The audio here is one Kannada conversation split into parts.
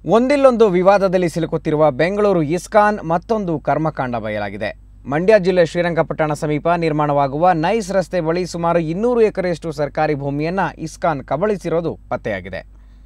ಒಂದಿಲ್ಲೊಂದು ವಿವಾದದಲ್ಲಿ ಸಿಲುಕುತ್ತಿರುವ ಬೆಂಗಳೂರು ಇಸ್ಕಾನ್ ಮತ್ತೊಂದು ಕರ್ಮಕಾಂಡ ಬಯಲಾಗಿದೆ ಮಂಡ್ಯ ಜಿಲ್ಲೆ ಶ್ರೀರಂಗಪಟ್ಟಣ ಸಮೀಪ ನಿರ್ಮಾಣವಾಗುವ ನೈಸ್ ರಸ್ತೆ ಬಳಿ ಸುಮಾರು ಇನ್ನೂರು ಎಕರೆಯಷ್ಟು ಸರ್ಕಾರಿ ಭೂಮಿಯನ್ನ ಇಸ್ಕಾನ್ ಕಬಳಿಸಿರೋದು ಪತ್ತೆಯಾಗಿದೆ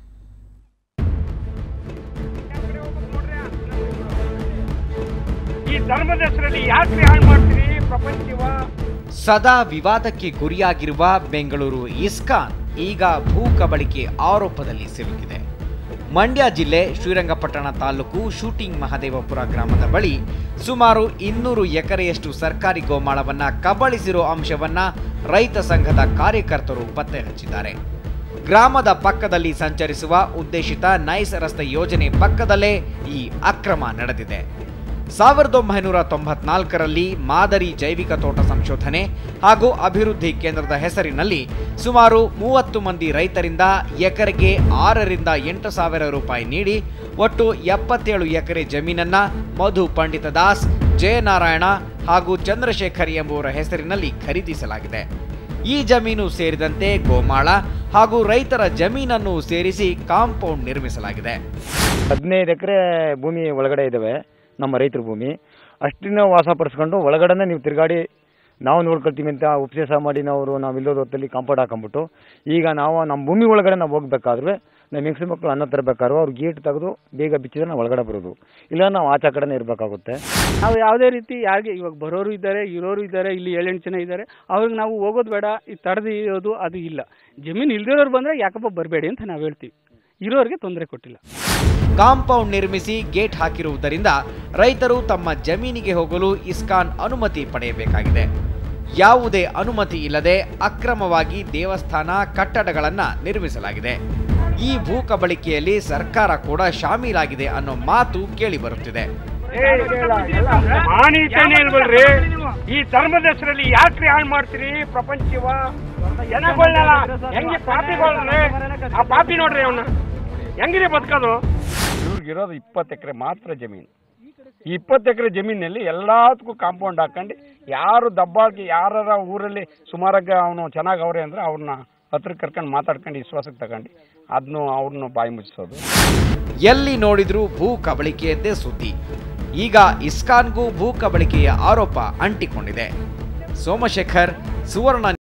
ಈ ಧರ್ಮದ ಹೆಸರಲ್ಲಿ ಯಾಕ್ರಿ ಹಾಳು ಮಾಡ್ತೀರಿ ಪ್ರಪಂಚವ ಸದಾ ವಿವಾದಕ್ಕೆ ಗುರಿಯಾಗಿರುವ ಬೆಂಗಳೂರು ಇಸ್ಕಾನ್ ಈಗ ಭೂ ಕಬಳಿಕೆ ಆರೋಪದಲ್ಲಿ ಸಿಲುಕಿದೆ ಮಂಡ್ಯ ಜಿಲ್ಲೆ ಶ್ರೀರಂಗಪಟ್ಟಣ ತಾಲೂಕು ಶೂಟಿಂಗ್ ಮಹದೇವಪುರ ಗ್ರಾಮದ ಬಳಿ ಸುಮಾರು ಇನ್ನೂರು ಎಕರೆಯಷ್ಟು ಸರ್ಕಾರಿ ಗೋಮಾಳವನ್ನ ಕಬಳಿಸಿರೋ ಅಂಶವನ್ನ ರೈತ ಸಂಘದ ಕಾರ್ಯಕರ್ತರು ಪತ್ತೆ ಹಚ್ಚಿದ್ದಾರೆ ಗ್ರಾಮದ ಪಕ್ಕದಲ್ಲಿ ಸಂಚರಿಸುವ ಉದ್ದೇಶಿತ ನೈಸ್ ರಸ್ತೆ ಯೋಜನೆ ಪಕ್ಕದಲ್ಲೇ ಈ ಅಕ್ರಮ ನಡೆದಿದೆ ಸಾವಿರದ ಒಂಬೈನೂರ ತೊಂಬತ್ನಾಲ್ಕರಲ್ಲಿ ಮಾದರಿ ಜೈವಿಕ ತೋಟ ಸಂಶೋಧನೆ ಹಾಗೂ ಅಭಿವೃದ್ಧಿ ಕೇಂದ್ರದ ಹೆಸರಿನಲ್ಲಿ ಸುಮಾರು ಮೂವತ್ತು ಮಂದಿ ರೈತರಿಂದ ಎಕರೆಗೆ ಆರರಿಂದ ಎಂಟು ಸಾವಿರ ರೂಪಾಯಿ ನೀಡಿ ಒಟ್ಟು ಎಪ್ಪತ್ತೇಳು ಎಕರೆ ಜಮೀನನ್ನ ಮಧು ಪಂಡಿತ ದಾಸ್ ಜಯನಾರಾಯಣ ಹಾಗೂ ಚಂದ್ರಶೇಖರ್ ಎಂಬುವರ ಹೆಸರಿನಲ್ಲಿ ಖರೀದಿಸಲಾಗಿದೆ ಈ ಜಮೀನು ಸೇರಿದಂತೆ ಗೋಮಾಳ ಹಾಗೂ ರೈತರ ಜಮೀನನ್ನು ಸೇರಿಸಿ ಕಾಂಪೌಂಡ್ ನಿರ್ಮಿಸಲಾಗಿದೆ ಹದಿನೈದು ಎಕರೆ ಭೂಮಿ ಒಳಗಡೆ ಇದ್ದಾವೆ ನಮ್ಮ ರೈತರ ಭೂಮಿ ಅಷ್ಟನ್ನ ವಾಸಪಡಿಸ್ಕೊಂಡು ಒಳಗಡೆನೇ ನೀವು ತಿರುಗಾಡಿ ನಾವು ನೋಡ್ಕೊಳ್ತೀವಿ ಅಂತ ಉಪದೇಶ ಮಾಡಿ ನಾವು ನಾವು ಇಲ್ಲೋದ ಹೊತ್ತಲ್ಲಿ ಕಾಂಪೌಂಡ್ ಹಾಕೊಂಬಿಟ್ಟು ಈಗ ನಾವು ನಮ್ಮ ಭೂಮಿ ಒಳಗಡೆ ನಾವು ಹೋಗ್ಬೇಕಾದ್ರೆ ನಮ್ಮ ಹೆಂಗಸು ಮಕ್ಕಳು ಅನ್ನ ತರಬೇಕಾದ್ರು ಅವ್ರು ಗೇಟ್ ತೆಗೆದು ಬೇಗ ಬಿಚ್ಚಿದ್ರೆ ನಾವು ಒಳಗಡೆ ಬರೋದು ಇಲ್ಲ ನಾವು ಆಚೆ ಕಡೆನೇ ಇರಬೇಕಾಗುತ್ತೆ ನಾವು ಯಾವುದೇ ರೀತಿ ಯಾರಿಗೆ ಇವಾಗ ಬರೋರು ಇದ್ದಾರೆ ಇರೋರು ಇದ್ದಾರೆ ಇಲ್ಲಿ ಏಳೆಂಟು ಜನ ಇದ್ದಾರೆ ಅವ್ರಿಗೆ ನಾವು ಹೋಗೋದು ಬೇಡ ಈ ತಡೆದಿರೋದು ಅದು ಇಲ್ಲ ಜಮೀನು ಇಲ್ದಿರೋರು ಬಂದರೆ ಯಾಕಪ್ಪ ಬರಬೇಡಿ ಅಂತ ನಾವು ಹೇಳ್ತೀವಿ ಇರೋರಿಗೆ ತೊಂದರೆ ಕೊಟ್ಟಿಲ್ಲ ಕಾಂಪೌಂಡ್ ನಿರ್ಮಿಸಿ ಗೇಟ್ ಹಾಕಿರುವುದರಿಂದ ರೈತರು ತಮ್ಮ ಜಮೀನಿಗೆ ಹೋಗಲು ಇಸ್ಕಾನ್ ಅನುಮತಿ ಪಡೆಯಬೇಕಾಗಿದೆ ಯಾವುದೇ ಅನುಮತಿ ಇಲ್ಲದೆ ಅಕ್ರಮವಾಗಿ ದೇವಸ್ಥಾನ ಕಟ್ಟಡಗಳನ್ನ ನಿರ್ಮಿಸಲಾಗಿದೆ ಈ ಭೂ ಕಬಳಿಕೆಯಲ್ಲಿ ಸರ್ಕಾರ ಕೂಡ ಶಾಮೀಲಾಗಿದೆ ಅನ್ನೋ ಮಾತು ಕೇಳಿ ಬರುತ್ತಿದೆ ಮಾನೀಯತೆನೇ ಇಲ್ವಲ್ರಿ ಈ ಧರ್ಮದ ಹೆಸರಲ್ಲಿ ಯಾಕ್ರಿ ಹಾಳು ಮಾಡ್ತೀರಿ ಪ್ರಪಂಚವ ಜನಗಳನ್ನೆಲ್ಲ ಹೆಂಗೆ ಪಾಪಿಗಳನ್ನ ಆ ಪಾಪಿ ನೋಡ್ರಿ ಅವನ್ನ ಹೆಂಗಿರಿ ಬದುಕೋದು ಇವ್ರಿಗಿರೋದು ಇಪ್ಪತ್ತು ಎಕರೆ ಮಾತ್ರ ಜಮೀನು ಈ ಇಪ್ಪತ್ತು ಎಕರೆ ಜಮೀನಲ್ಲಿ ಎಲ್ಲದಕ್ಕೂ ಕಾಂಪೌಂಡ್ ಹಾಕೊಂಡು ಯಾರು ದಬ್ಬಾಳಿಕೆ ಯಾರ ಊರಲ್ಲಿ ಸುಮಾರಾಗಿ ಅವನು ಚೆನ್ನಾಗಿ ಅವ್ರೆ ಅಂದ್ರೆ ಅವ್ರನ್ನ ಹತ್ರಕ್ಕೆ ಕರ್ಕೊಂಡು ಮಾತಾಡ್ಕೊಂಡು ವಿಶ್ವಾಸಕ್ಕೆ ತಗೊಂಡು ಅದನ್ನು ಅವ್ರನ್ನ ಬಾಯಿ ಮುಚ್ಚಿಸೋದು ಎಲ್ಲಿ ನೋಡಿದ್ರೂ ಭೂ ಕಬಳಿಕೆಯದ್ದೇ ಸುದ್ದಿ ಈಗ ಇಸ್ಕಾನ್ಗೂ ಭೂ ಕಬಳಿಕೆಯ ಆರೋಪ ಅಂಟಿಕೊಂಡಿದೆ ಸೋಮಶೇಖರ್ ಸುವರ್ಣ